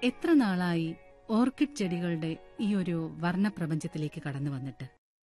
എത്ര നാളായി ഓർക്കിഡ് ചെടികളുടെ ഈ ഒരു വർണ്ണപ്രപഞ്ചത്തിലേക്ക് കടന്നു വന്നിട്ട്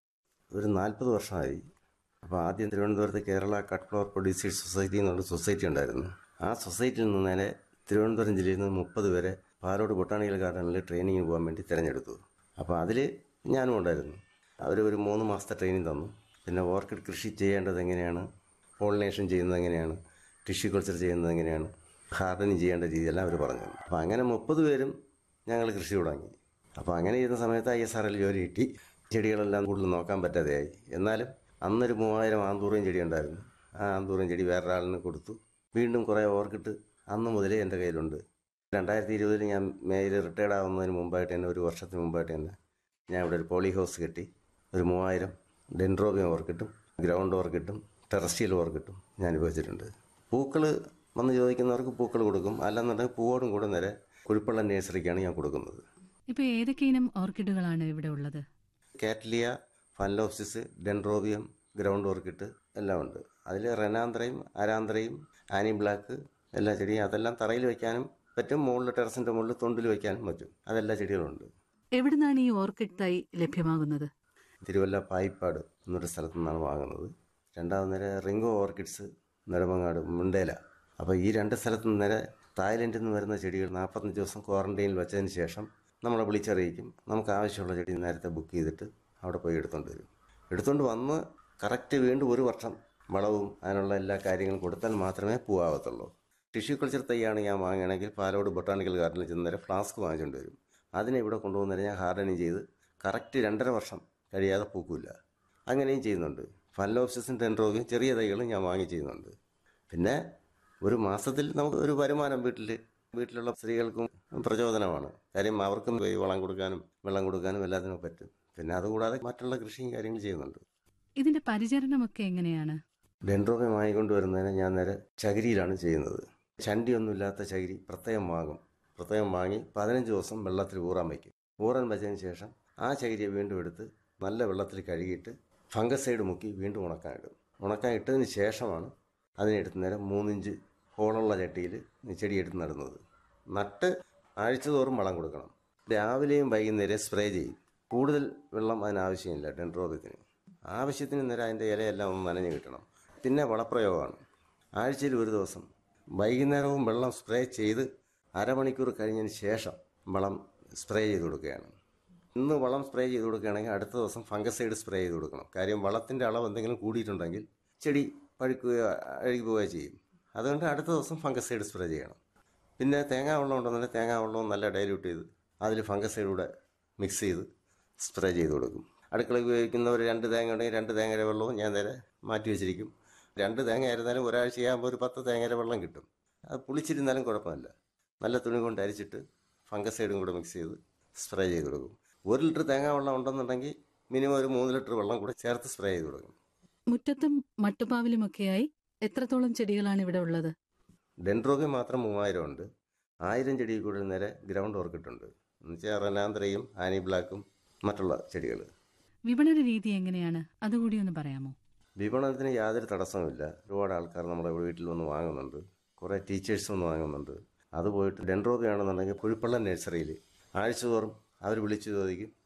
ഒരു നാൽപ്പത് വർഷമായി അപ്പോൾ ആദ്യം തിരുവനന്തപുരത്ത് Kerala cut flower producers society എന്നുള്ള സൊസൈറ്റി ഉണ്ടായിരുന്നു ആ സൊസൈറ്റിയിൽ നിന്ന് നേരെ തിരുവനന്തപുരം ജില്ലയിൽ നിന്ന് മുപ്പത് പേരെ പാലോട് ബൊട്ടാണിക്കൽ ഗാർഡനിൽ ട്രെയിനിങ്ങിന് പോകാൻ വേണ്ടി തിരഞ്ഞെടുത്തു അപ്പോൾ അതിൽ ഞാനും ഉണ്ടായിരുന്നു അവർ ഒരു മൂന്ന് മാസത്തെ ട്രെയിനിങ് തന്നു പിന്നെ ഓർക്കിഡ് കൃഷി ചെയ്യേണ്ടത് എങ്ങനെയാണ് പോളിനേഷൻ ചെയ്യുന്നത് എങ്ങനെയാണ് ടിഷ്യൂ കൾച്ചർ ചെയ്യുന്നത് എങ്ങനെയാണ് ഹാർഡനിങ് ചെയ്യേണ്ട രീതിയെല്ലാം അവർ പറഞ്ഞു തന്നു. അപ്പോൾ അങ്ങനെ മുപ്പത് പേരും ഞങ്ങൾ കൃഷി തുടങ്ങി അപ്പോൾ അങ്ങനെ ചെയ്യുന്ന സമയത്ത് ഐ എസ് ആർ എൽ ജോലി കിട്ടി ചെടികളെല്ലാം കൂടുതൽ നോക്കാൻ പറ്റാതെയായി എന്നാലും അന്നൊരു മൂവായിരം ആന്തൂറിയം ചെടി ഉണ്ടായിരുന്നു ആ ആന്തൂറിയം ചെടി വേറൊരാളിന് കൊടുത്തു വീണ്ടും കുറേ ഓർക്കിട്ട് അന്ന് മുതലേ എൻ്റെ കയ്യിലുണ്ട് രണ്ടായിരത്തി ഇരുപതിൽ ഞാൻ മേയിൽ റിട്ടയർഡ് ആവുന്നതിന് മുമ്പായിട്ട് തന്നെ ഒരു വർഷത്തിന് മുമ്പായിട്ട് തന്നെ ഞാൻ ഇവിടെ ഒരു പോളി ഹൗസ് കെട്ടി ഒരു മൂവായിരം ഡെൻഡ്രോബിയം ഓർക്കിട്ടും ഗ്രൗണ്ട് ഓർക്കിട്ടും ടെറസ്റ്റിയൽ ഓർക്കിട്ടും ഞാൻ ഉപയോഗിച്ചിട്ടുണ്ട് പൂക്കൾ വന്ന് ചോദിക്കുന്നവർക്ക് പൂക്കൾ കൊടുക്കും അല്ലെന്നുണ്ടെങ്കിൽ പൂവോടും കൂടെ നേരെ കുഴിപ്പള്ള നേഴ്സറിക്കാണ് ഞാൻ കൊടുക്കുന്നത് ഇപ്പൊ ഏതൊക്കെ ഇനം ഓർക്കിഡുകളാണ് ഇവിടെ ഉള്ളത് cattleya phalaenopsis dendrobium ground orchid എല്ലാം ഉണ്ട് അതിൽ റെനാന്ത്രയും അരാന്ത്രയും ആനി ബ്ലാക്ക് എല്ലാ ചെടിയും അതെല്ലാം തറയിൽ വയ്ക്കാനും പറ്റും മുകളിൽ ടെറസിൻ്റെ മുകളിൽ തൊണ്ടിൽ വയ്ക്കാനും പറ്റും അതെല്ലാ ചെടികളുണ്ട് എവിടുന്നാണ് ഈ ഓർക്കിഡ് തൈ ലഭ്യമാകുന്നത് തിരുവല്ല പായിപ്പാട് എന്നൊരു സ്ഥലത്തു നിന്നാണ് വാങ്ങുന്നത് രണ്ടാമത് നേരെ റിംഗോ ഓർക്കിഡ്സ് നെടുമങ്ങാട് മുണ്ടേല അപ്പോൾ ഈ രണ്ട് സ്ഥലത്തു നിന്ന് നേരെ തായ്ലൻഡിൽ നിന്ന് വരുന്ന ചെടികൾ നാൽപ്പത്തഞ്ച് ദിവസം ക്വാറന്റൈനിൽ വെച്ചതിന് ശേഷം നമ്മളെ വിളിച്ചറിയിക്കും നമുക്ക് ആവശ്യമുള്ള ചെടി നേരത്തെ ബുക്ക് ചെയ്തിട്ട് അവിടെ പോയി എടുത്തുകൊണ്ട് വരും എടുത്തുകൊണ്ട് വന്ന് കറക്റ്റ് വീണ്ടും ഒരു വർഷം വളവും അതിനുള്ള എല്ലാ കാര്യങ്ങളും കൊടുത്താൽ മാത്രമേ പൂവാകത്തുള്ളൂ ടിഷ്യൂ കൾച്ചർ തൈയാണ് ഞാൻ വാങ്ങുകയാണെങ്കിൽ പാലോട് ബൊട്ടാണിക്കൽ ഗാർഡനിൽ ചെന്ന് നേരെ ഫ്ലാസ്ക് വാങ്ങിച്ചുകൊണ്ട് വരും അതിനെ ഇവിടെ കൊണ്ടുവന്നേരം ഞാൻ ഹാർഡനിങ് ചെയ്ത് കറക്റ്റ് രണ്ടര വർഷം കഴിയാതെ പൂക്കില്ല അങ്ങനെയും ചെയ്യുന്നുണ്ട് ഫലോപ്സിസും ടെൻഡ്രോഗും ചെറിയ തൈകളും ഞാൻ വാങ്ങി ചെയ്യുന്നുണ്ട് പിന്നെ ഒരു മാസത്തിൽ നമുക്ക് ഒരു വരുമാനം വീട്ടിൽ വീട്ടിലുള്ള സ്ത്രീകൾക്കും പ്രചോദനമാണ് കാര്യം അവർക്കും ഈ വളം കൊടുക്കാനും വെള്ളം കൊടുക്കാനും എല്ലാത്തിനും പറ്റും പിന്നെ അതുകൂടാതെ മറ്റുള്ള കൃഷിയും കാര്യങ്ങൾ ചെയ്യുന്നുണ്ട് ഇതിന്റെ പരിചരണമൊക്കെ എങ്ങനെയാണ് ഡെൻഡ്രോഗം വാങ്ങിക്കൊണ്ടുവരുന്നതിന് ഞാൻ നേരെ ചകിരിയിലാണ് ചെയ്യുന്നത് ചണ്ടിയൊന്നുമില്ലാത്ത ചകിരി പ്രത്യേകം വാങ്ങും പ്രത്യേകം വാങ്ങി പതിനഞ്ച് ദിവസം വെള്ളത്തിൽ ഊറാൻ വയ്ക്കും ഊറാൻ വെച്ചതിന് ശേഷം ആ ചകിരിയെ വീണ്ടും എടുത്ത് നല്ല വെള്ളത്തിൽ കഴുകിയിട്ട് ഫംഗസൈഡ് മുക്കി വീണ്ടും ഉണക്കാൻ ഇടും ഉണക്കാൻ ഇട്ടതിന് ശേഷമാണ് അതിനെടുത്ത് നേരം മൂന്നിഞ്ച് ഹോളുള്ള ചട്ടിയിൽ ചെടി എടുത്ത് നടുന്നത് നട്ട് ആഴ്ച തോറും വളം കൊടുക്കണം രാവിലെയും വൈകുന്നേരം സ്പ്രേ ചെയ്യും കൂടുതൽ വെള്ളം അതിനാവശ്യമില്ല ഡെൻഡ്രോബിയത്തിന് ആവശ്യത്തിന് നേരം അതിൻ്റെ ഇലയെല്ലാം ഒന്ന് നനഞ്ഞ് കിട്ടണം പിന്നെ വളപ്രയോഗമാണ് ആഴ്ചയിൽ ഒരു ദിവസം വൈകുന്നേരവും വെള്ളം സ്പ്രേ ചെയ്ത് അരമണിക്കൂർ കഴിഞ്ഞതിന് ശേഷം വളം സ്പ്രേ ചെയ്ത് കൊടുക്കുകയാണ് ഇന്ന് വളം സ്പ്രേ ചെയ്ത് കൊടുക്കുകയാണെങ്കിൽ അടുത്ത ദിവസം ഫംഗസൈഡ് സ്പ്രേ ചെയ്ത് കൊടുക്കണം കാര്യം വളത്തിൻ്റെ അളവ് എന്തെങ്കിലും കൂടിയിട്ടുണ്ടെങ്കിൽ ചെടി പഴുക്കുകയോ അഴുകി പോവുകയോ ചെയ്യും അതുകൊണ്ട് അടുത്ത ദിവസം ഫംഗസൈഡ് സ്പ്രേ ചെയ്യണം പിന്നെ തേങ്ങാ വെള്ളം ഉണ്ടെന്നുണ്ടെങ്കിൽ തേങ്ങാ വെള്ളവും നല്ല ഡൈല്യൂട്ട് ചെയ്ത് അതിൽ ഫംഗസൈഡ് കൂടെ മിക്സ് ചെയ്ത് സ്പ്രേ ചെയ്ത് കൊടുക്കും അടുക്കള ഉപയോഗിക്കുന്നവർ രണ്ട് തേങ്ങ ഉണ്ടെങ്കിൽ രണ്ട് തേങ്ങയുടെ വെള്ളവും ഞാൻ നേരെ മാറ്റി വെച്ചിരിക്കും രണ്ട് തേങ്ങ ആയിരുന്നാലും ഒരാഴ്ചയാകുമ്പോൾ ഒരു പത്ത് തേങ്ങയുടെ വെള്ളം കിട്ടും അത് പുളിച്ചിരുന്നാലും കുഴപ്പമില്ല നല്ല തുണി കൊണ്ട് അരിച്ചിട്ട് ഫംഗസൈഡും കൂടെ മിക്സ് ചെയ്ത് സ്പ്രേ ചെയ്ത് കൊടുക്കും ഒരു ലിറ്റർ തേങ്ങാ വെള്ളം ഉണ്ടെന്നുണ്ടെങ്കിൽ മിനിമം ഒരു മൂന്ന് ലിറ്റർ വെള്ളം കൂടെ ചേർത്ത് സ്പ്രേ ചെയ്ത് കൊടുക്കും മുറ്റത്തും മട്ടുപാവിലുമൊക്കെയായി എത്രത്തോളം ചെടികളാണ് ഇവിടെ ഉള്ളത് ഡെൻഡ്രോഗി മാത്രം മൂവായിരം ഉണ്ട് ആയിരം ചെടി കൂടുതൽ നേരെ ഗ്രൗണ്ട് ഓർക്കിട്ടുണ്ട് എന്നുവെച്ചാൽ റെനാന്ത്രയും ആനി ബ്ലാക്കും മറ്റുള്ള ചെടികൾ വിപണന രീതി എങ്ങനെയാണ് അതുകൂടി ഒന്ന് പറയാമോ വിപണനത്തിന് യാതൊരു തടസ്സവുമില്ല ഒരുപാട് ആൾക്കാർ നമ്മുടെ വീട്ടിൽ വന്ന് വാങ്ങുന്നുണ്ട് കുറേ ടീച്ചേഴ്സ് വന്ന് വാങ്ങുന്നുണ്ട് അത് പോയിട്ട് ഡെൻഡ്രോബി ആണെന്നുണ്ടെങ്കിൽ പുഴിപ്പള്ളം നഴ്സറിയിൽ ആഴ്ച തോറും അവർ വിളിച്ചു ചോദിക്കും